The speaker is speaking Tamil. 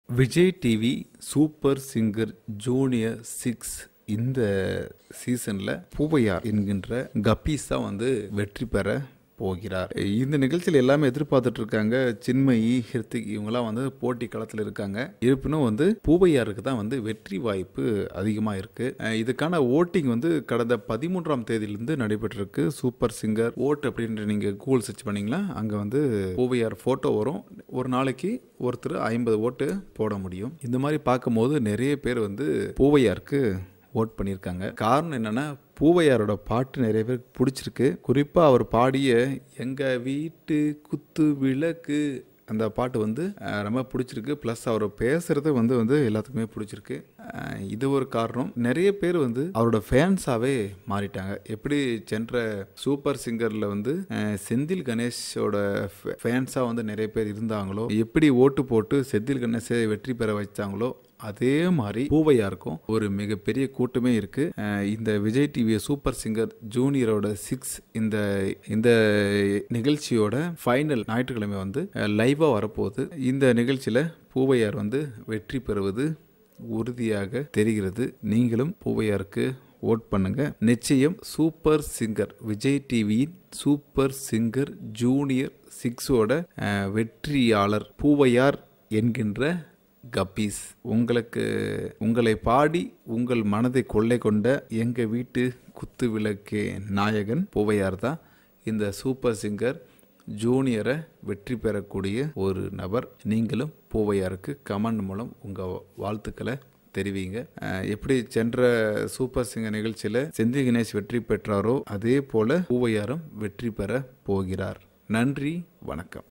Vijay TV super singer junior six இந்த சீசனில் பூவையார் என்கின்ற கபீஸ் தான் வந்து வெற்றி பெற போகிறார் இந்த நிகழ்ச்சியில் எல்லாமே எதிர்பார்த்துட்டு இருக்காங்க சின்மயி ஹிருத்திக் இவங்கெல்லாம் வந்து போட்டி களத்தில் இருக்காங்க இருப்பினும் வந்து பூவையாருக்கு தான் வந்து வெற்றி வாய்ப்பு அதிகமாக இருக்கு அஹ் இதுக்கான ஓட்டிங் வந்து கடந்த பதிமூன்றாம் தேதியிலிருந்து நடைபெற்றிருக்கு சூப்பர் சிங்கர் ஓட் அப்படின்ற நீங்கள் கூகுள் சர்ச் பண்ணீங்களா அங்கே வந்து பூவையார் ஃபோட்டோ வரும் ஒரு நாளைக்கு ஒருத்தர் ஐம்பது ஓட்டு போட முடியும் இந்த மாதிரி பார்க்கும்போது நிறைய பேர் வந்து பூவையாருக்கு ஓட் பண்ணியிருக்காங்க காரணம் என்னன்னா பூவையாரோட பாட்டு நிறைய பேருக்கு பிடிச்சிருக்கு குறிப்பாக அவர் பாடிய எங்கள் வீட்டு குத்து விளக்கு அந்த பாட்டு வந்து அஹ், ரொம்ப பிடிச்சிருக்கு ப்ளஸ் அவர் பேசுறது வந்து வந்து எல்லாத்துக்குமே பிடிச்சிருக்கு அஹ், இது ஒரு காரணம் நிறைய பேர் வந்து அவரோட ஃபேன்ஸாகவே மாறிட்டாங்க எப்படி சென்ற சூப்பர் சிங்கரில் வந்து அஹ், செந்தில் கணேஷோட ஃபேன்ஸாக வந்து நிறைய பேர் இருந்தாங்களோ எப்படி ஓட்டு போட்டு செந்தில் கணேஷை வெற்றி பெற வச்சாங்களோ அதே மாதிரி பூவையாருக்கும் ஒரு மிகப்பெரிய கூட்டமே இருக்கு அஹ் இந்த விஜய் டிவி சூப்பர் சிங்கர் ஜூனியரோட சிக்ஸ் இந்த இந்த நிகழ்ச்சியோட ஃபைனல் ஞாயிற்றுக்கிழமை வந்து லைவாக வரப்போகுது இந்த நிகழ்ச்சியில் பூவையார் வந்து வெற்றி பெறுவது உறுதியாக தெரிகிறது நீங்களும் பூவையாருக்கு ஓட் பண்ணுங்க நிச்சயம் சூப்பர் சிங்கர் விஜய் டிவியின் சூப்பர் சிங்கர் ஜூனியர் சிக்ஸோட அஹ், வெற்றியாளர் பூவையார் என்கின்ற கப்பீஸ் உங்களுக்கு உங்களை பாடி உங்கள் மனதை கொள்ளை கொண்ட எங்க வீட்டு குத்து விளக்கே நாயகன் பூவையார் தான் இந்த சூப்பர் சிங்கர் ஜூனியரை வெற்றி பெறக்கூடிய ஒரு நபர் நீங்களும் பூவையாருக்கு கமெண்ட் மூலம் உங்கள் வாழ்த்துக்களை தெரிவிங்க அஹ் எப்படி சென்ற சூப்பர் சிங்கர் நிகழ்ச்சியில் செந்தில் கணேஷ் வெற்றி பெற்றாரோ அதே போல பூவையாரும் வெற்றி பெற போகிறார் நன்றி வணக்கம்